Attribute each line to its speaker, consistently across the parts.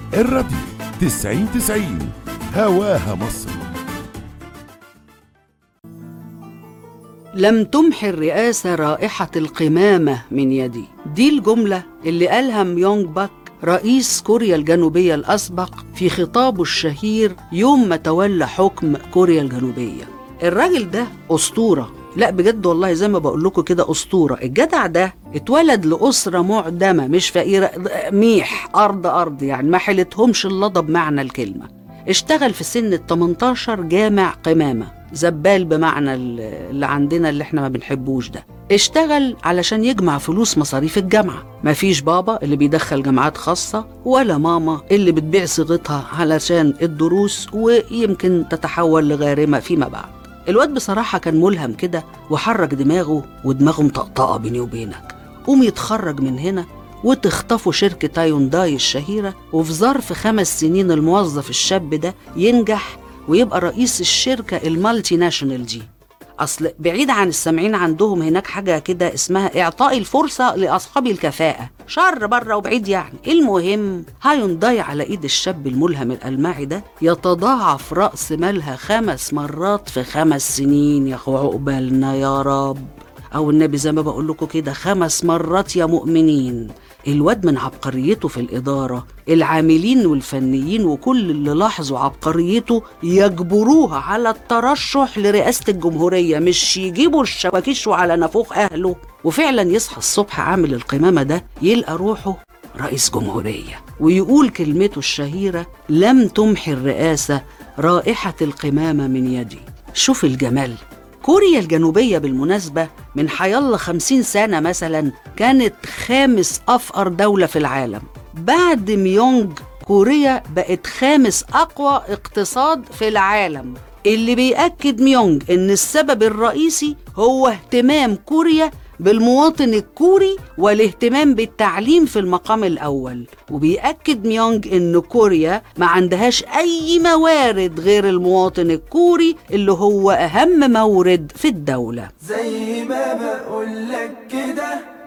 Speaker 1: الراديو تسعين تسعين هواها مصر
Speaker 2: لم تمح الرئاسة رائحة القمامة من يدي دي الجملة اللي قالها ميونج باك رئيس كوريا الجنوبية الأسبق في خطابه الشهير يوم ما تولى حكم كوريا الجنوبية الراجل ده أسطورة لا بجد والله زي ما بقول لكم كده أسطورة الجدع ده اتولد لأسرة معدمة مش فقيرة ميح أرض أرض يعني ما حلتهمش اللضى بمعنى الكلمة اشتغل في سن ال 18 جامع قمامة زبال بمعنى ال- اللي عندنا اللي احنا ما بنحبوش ده اشتغل علشان يجمع فلوس مصاريف الجامعة مفيش بابا اللي بيدخل جامعات خاصة ولا ماما اللي بتبيع صيغتها علشان الدروس ويمكن تتحول لغارمة فيما بعد الواد بصراحة كان ملهم كده وحرك دماغه ودماغه مطقطقة بيني وبينك قوم يتخرج من هنا وتخطفوا شركة هايونداي الشهيرة وفي ظرف خمس سنين الموظف الشاب ده ينجح ويبقى رئيس الشركة المالتي ناشونال دي أصل بعيد عن السامعين عندهم هناك حاجة كده اسمها إعطاء الفرصة لأصحاب الكفاءة شر بره وبعيد يعني المهم هايونداي على إيد الشاب الملهم الألماعي ده يتضاعف رأس مالها خمس مرات في خمس سنين يا أخو عقبالنا يا رب أو النبي زي ما بقول لكم كده خمس مرات يا مؤمنين الواد من عبقريته في الإدارة العاملين والفنيين وكل اللي لاحظوا عبقريته يجبروها على الترشح لرئاسة الجمهورية مش يجيبوا الشواكيش على نافوخ أهله وفعلا يصحى الصبح عامل القمامة ده يلقى روحه رئيس جمهورية ويقول كلمته الشهيرة لم تمحي الرئاسة رائحة القمامة من يدي شوف الجمال كوريا الجنوبية بالمناسبة من حيالله خمسين سنة مثلا كانت خامس أفقر دولة في العالم بعد ميونج كوريا بقت خامس أقوى اقتصاد في العالم اللي بيأكد ميونج إن السبب الرئيسي هو اهتمام كوريا بالمواطن الكوري والاهتمام بالتعليم في المقام الأول وبيأكد ميونج إن كوريا ما عندهاش أي موارد غير المواطن الكوري اللي هو أهم مورد في الدولة
Speaker 3: زي ما بقولك كده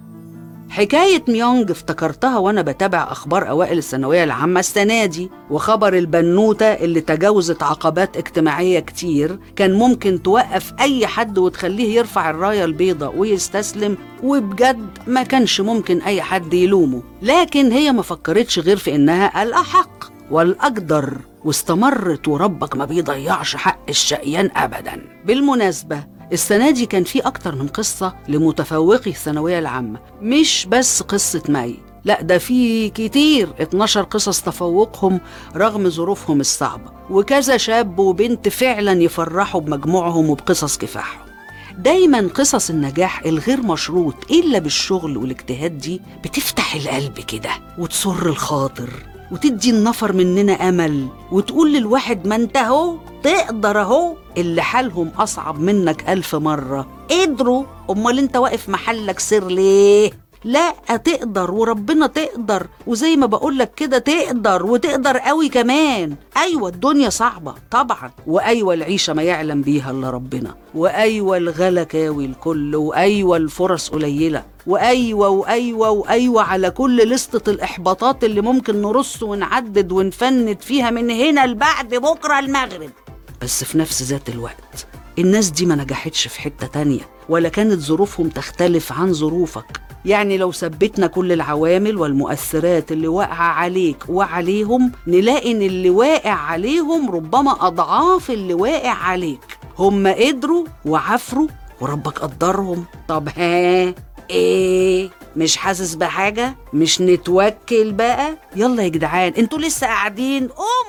Speaker 2: حكاية ميونج افتكرتها وأنا بتابع أخبار أوائل الثانوية العامة السنة دي وخبر البنوتة اللي تجاوزت عقبات اجتماعية كتير كان ممكن توقف أي حد وتخليه يرفع الراية البيضاء ويستسلم وبجد ما كانش ممكن أي حد يلومه لكن هي ما فكرتش غير في إنها الأحق والأقدر واستمرت وربك ما بيضيعش حق الشقيان أبدا بالمناسبة السنة دي كان في أكتر من قصة لمتفوقي الثانوية العامة مش بس قصة مي لا ده في كتير 12 قصص تفوقهم رغم ظروفهم الصعبة وكذا شاب وبنت فعلا يفرحوا بمجموعهم وبقصص كفاحهم دايما قصص النجاح الغير مشروط إلا بالشغل والاجتهاد دي بتفتح القلب كده وتسر الخاطر وتدي النفر مننا أمل وتقول للواحد ما انت اهو تقدر اهو اللي حالهم أصعب منك ألف مرة قدروا أمال انت واقف محلك سر ليه لا تقدر وربنا تقدر وزي ما بقولك كده تقدر وتقدر قوي كمان ايوه الدنيا صعبه طبعا وايوه العيشه ما يعلم بيها الا ربنا وايوه الغلا كاوي الكل وايوه الفرص قليله وايوه وايوه وايوه على كل لسته الاحباطات اللي ممكن نرص ونعدد ونفند فيها من هنا لبعد بكره المغرب بس في نفس ذات الوقت الناس دي ما نجحتش في حتة تانية ولا كانت ظروفهم تختلف عن ظروفك يعني لو ثبتنا كل العوامل والمؤثرات اللي واقعة عليك وعليهم نلاقي ان اللي واقع عليهم ربما أضعاف اللي واقع عليك هم قدروا وعفروا وربك قدرهم طب ها ايه مش حاسس بحاجة مش نتوكل بقى يلا يا جدعان انتوا لسه قاعدين قوموا